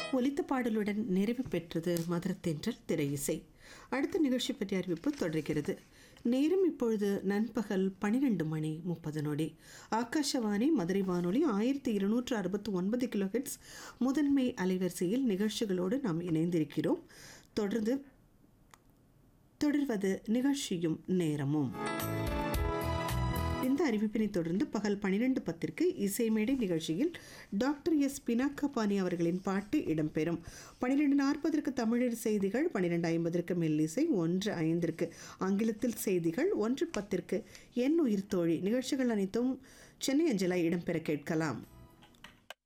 ஒலித்த பாடலுடன் நிறைவு பெற்றது மதுரத்தென்றல் திரை இசை அடுத்த நிகழ்ச்சி பற்றிய அறிவிப்பு தொடர்கிறது நேரம் இப்பொழுது நண்பகல் பன்னிரெண்டு மணி முப்பது நொடி ஆகாஷவாணி மதுரை வானொலி ஆயிரத்தி இருநூற்று அறுபத்தி ஒன்பது கிலோஹெட்ஸ் முதன்மை அலைவரிசையில் நிகழ்ச்சிகளோடு நாம் இணைந்திருக்கிறோம் தொடர்ந்து தொடர்வது நிகழ்ச்சியும் நேரமும் இந்த அறிவிப்பினை தொடர்ந்து பகல் பன்னிரெண்டு பத்திற்கு இசைமேடை நிகழ்ச்சியில் டாக்டர் எஸ் பினாக்கபாணி அவர்களின் பாட்டு இடம்பெறும் பன்னிரெண்டு நாற்பதற்கு தமிழர் செய்திகள் பன்னிரெண்டு ஐம்பதற்கு மெல்லிசை ஒன்று ஐந்திற்கு ஆங்கிலத்தில் செய்திகள் ஒன்று பத்திற்கு என் உயிர் தோழி நிகழ்ச்சிகள் அனைத்தும் சென்னை அஞ்சலாய் இடம்பெற கேட்கலாம்